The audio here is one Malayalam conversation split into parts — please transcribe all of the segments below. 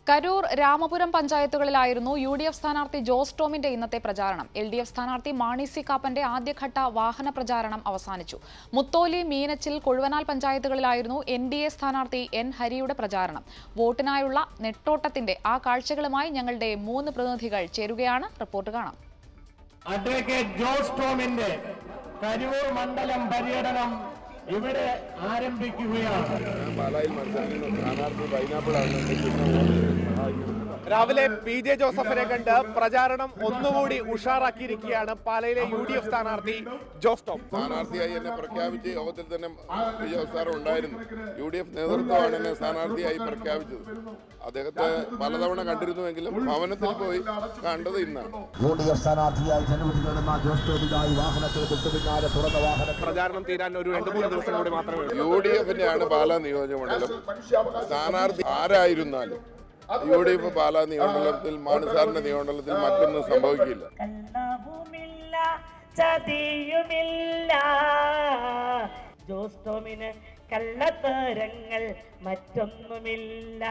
കരൂർ രാമപുരം പഞ്ചായത്തുകളിലായിരുന്നു യു ഡി എഫ് സ്ഥാനാർത്ഥി ജോസ് ടോമിന്റെ ഇന്നത്തെ പ്രചാരണം എൽ ഡി എഫ് സ്ഥാനാർത്ഥി മാണി സി കാപ്പന്റെ ആദ്യഘട്ട വാഹന പ്രചാരണം അവസാനിച്ചു മുത്തോലി മീനച്ചിൽ കൊഴുവനാൽ പഞ്ചായത്തുകളിലായിരുന്നു എൻ ഡി എ സ്ഥാനാർത്ഥി എൻ ഹരിയുടെ പ്രചാരണം വോട്ടിനായുള്ള നെട്ടോട്ടത്തിന്റെ ആ കാഴ്ചകളുമായി ഞങ്ങളുടെ മൂന്ന് പ്രതിനിധികൾ ചേരുകയാണ് റിപ്പോർട്ട് കാണാം അഡ്വക്കേറ്റ് ജോസ് ടോമിന്റെ കരൂർ മണ്ഡലം പര്യടനം ഇവിടെ ആരംഭിക്കുകയാണ് പാലായിൽ മത്സരിക്കുന്ന സ്ഥാനാർത്ഥി പൈനാപ്പിൾ ആണെന്നുണ്ടെങ്കിൽ പിന്നെ വോട്ട് സഹായിക്കുന്നു. രാവിലെ പി ജെ ജോസഫിനെ കണ്ട് പ്രചാരണം ഒന്നുകൂടി ഉഷാറാക്കിയിരിക്കുകയാണ് പാലയിലെ യു ഡി എഫ് സ്ഥാനാർത്ഥി ജോസ് ടോം സ്ഥാനാർത്ഥിയായി എന്നെ പ്രഖ്യാപിച്ച യോഗത്തിൽ തന്നെ വിജയ സാർ ഉണ്ടായിരുന്നു യു ഡി എഫ് നേതൃത്വമാണ് എന്നെ സ്ഥാനാർത്ഥിയായി പ്രഖ്യാപിച്ചത് അദ്ദേഹത്തെ പലതവണ കണ്ടിരുന്നുവെങ്കിലും ഭവനത്തിൽ പോയി കണ്ടത് ഇന്നാണ് യു ഡി എഫ് സ്ഥാനാർത്ഥിയായി ജനവിധി നേടുന്ന ജോസ് ടോമിനായി വാഹനത്തിൽ തൊട്ടുപിന്നാലെ തുറന്ന വാഹനത്തിൽ പ്രചാരണം തീരാൻ ഒരു രണ്ട് മൂന്ന് ദിവസം കൂടി മാത്രമേ ഉള്ളൂ യു ഡി എഫിന്റെ ആണ് പാലാ നിയോജകമണ്ഡലം സ്ഥാനാർത്ഥി ആരായിരുന്നാലും യു ഡി എഫ് പാലാ നിയമമണ്ഡലത്തിൽ മാണിസാറിന്റെ നിയമമണ്ഡലത്തിൽ മറ്റൊന്നും സംഭവിക്കില്ല കള്ളവുമില്ല ചതിയുമില്ല ജോസ്റ്റോമിന് കള്ളത്തരങ്ങൾ മറ്റൊന്നുമില്ല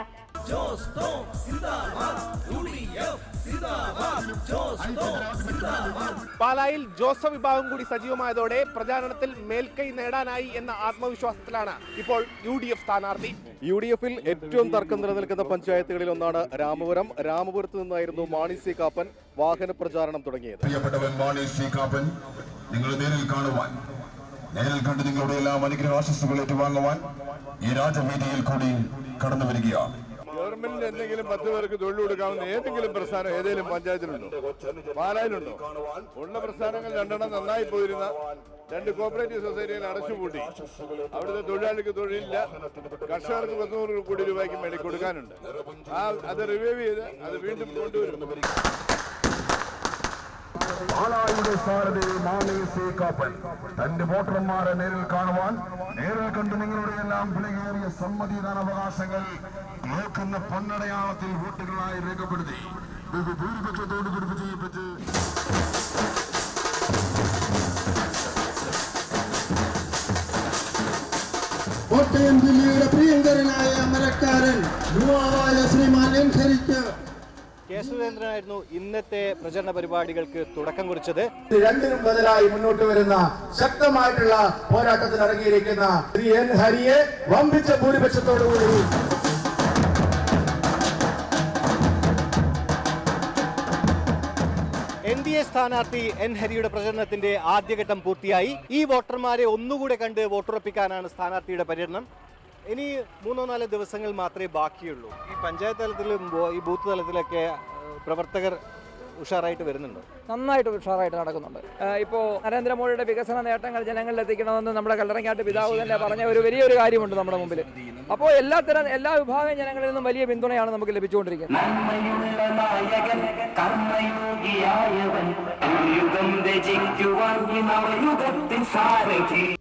പാലായിൽ ജോസഫ് വിഭാഗം കൂടി സജീവമായതോടെ പ്രചാരണത്തിൽ മേൽക്കൈ നേടാനായി എന്ന ആത്മവിശ്വാസത്തിലാണ് ഇപ്പോൾ യു ഡി എഫ് സ്ഥാനാർത്ഥി യു ഡി എഫിൽ ഏറ്റവും തർക്കം നിലനിൽക്കുന്ന പഞ്ചായത്തുകളിൽ ഒന്നാണ് രാമപുരം രാമപുരത്ത് നിന്നായിരുന്നു മാണി സി കാപ്പൻ വാഹന പ്രചാരണം തുടങ്ങിയത് പ്രിയപ്പെട്ടവൻ മാണി സി കാപ്പൻ നിങ്ങൾ നേരിൽ കാണുവാൻ നേരിൽ കണ്ട് നിങ്ങളുടെ എല്ലാം അനുഗ്രഹാശസ്സുകൾ ഏറ്റുവാങ്ങുവാൻ ഈ രാജവീതിയിൽ കൂടി കടന്നു വരികയാണ് ഗവൺമെന്റിന് എന്തെങ്കിലും പത്ത് പേർക്ക് തൊഴിൽ കൊടുക്കാവുന്ന ഏതെങ്കിലും പ്രസ്ഥാനം ഏതെങ്കിലും പഞ്ചായത്തിലുണ്ടോ പാലായിലുണ്ടോ ഉള്ള പ്രസ്ഥാനങ്ങൾ രണ്ടെണ്ണം നന്നായി പോയിരുന്ന രണ്ട് കോപ്പറേറ്റീവ് സൊസൈറ്റികൾ അടച്ചുപൂട്ടി അവിടുത്തെ തൊഴിലാളിക്ക് തൊഴിലില്ല കർഷകർക്ക് പത്തുനൂറ് കോടി രൂപയ്ക്ക് വേണ്ടി കൊടുക്കാനുണ്ട് ആ അത് റിവൈവ് ചെയ്ത് അത് വീണ്ടും കൊണ്ടുവരും പാലായുടെ സാരഥി മാണി സി കാപ്പൻ തന്റെ വോട്ടർമാരെ നേരിൽ കാണുവാൻ നേരിൽ കണ്ട് നിങ്ങളുടെ എല്ലാം വിലകേറിയ സമ്മതിദാന അവകാശങ്ങൾ കേൾക്കുന്ന പൊന്നടയാളത്തിൽ വോട്ടുകളായി രേഖപ്പെടുത്തി ബഹുഭൂരിപക്ഷത്തോട് പിടിപ്പ് ചെയ്യപ്പെട്ട് കോട്ടയം ജില്ലയുടെ പ്രിയങ്കരനായ അമരക്കാരൻ യുവാവായ ശ്രീമാൻ എൻ ഹരിക്ക് കെ സുരേന്ദ്രനായിരുന്നു ഇന്നത്തെ പ്രചരണ പരിപാടികൾക്ക് തുടക്കം കുറിച്ചത് രണ്ടിനും ബദലായി മുന്നോട്ട് വരുന്ന ശക്തമായിട്ടുള്ള പോരാട്ടത്തിൽ ഇറങ്ങിയിരിക്കുന്ന ശ്രീ എൻ ഹരിയെ വമ്പിച്ച ഭൂരിപക്ഷത്തോടുകൂടി എൻ ഡി എ സ്ഥാനാർത്ഥി എൻ ഹരിയുടെ പ്രചരണത്തിന്റെ ആദ്യഘട്ടം പൂർത്തിയായി ഈ വോട്ടർമാരെ ഒന്നുകൂടെ കണ്ട് വോട്ടുറപ്പിക്കാനാണ് സ്ഥാനാർത്ഥിയുടെ പര്യടനം ഇനി മൂന്നോ നാലോ ദിവസങ്ങൾ മാത്രമേ ബാക്കിയുള്ളൂ ഈ പഞ്ചായത്ത് തലത്തിലും ബോ- ഈ ബൂത്ത് തലത്തിലൊക്കെ ഏഹ്, പ്രവർത്തകർ ഉഷാറായിട്ട് വരുന്നുണ്ടോ നന്നായിട്ട് ഉഷാറായിട്ട് നടക്കുന്നുണ്ട് ഇപ്പോൾ നരേന്ദ്രമോദിയുടെ വികസന നേട്ടങ്ങൾ ജനങ്ങളിൽ എത്തിക്കണമെന്ന് നമ്മുടെ കല്ലറങ്ങാട്ട് പിതാവ് തന്നെ പറഞ്ഞ ഒരു വലിയൊരു കാര്യമുണ്ട് നമ്മുടെ മുമ്പിൽ അപ്പോൾ എല്ലാ തരം എല്ലാ വിഭാഗം ജനങ്ങളിൽ നിന്നും വലിയ പിന്തുണയാണ് നമുക്ക് ലഭിച്ചുകൊണ്ടിരിക്കുന്നത് നന്മയുള്ള നായകൻ കർമ്മയോഗിയായവൻ ഒരു യുഗം രചിക്കുവാൻ ഈ നവയുഗത്തിൻ സാരഥി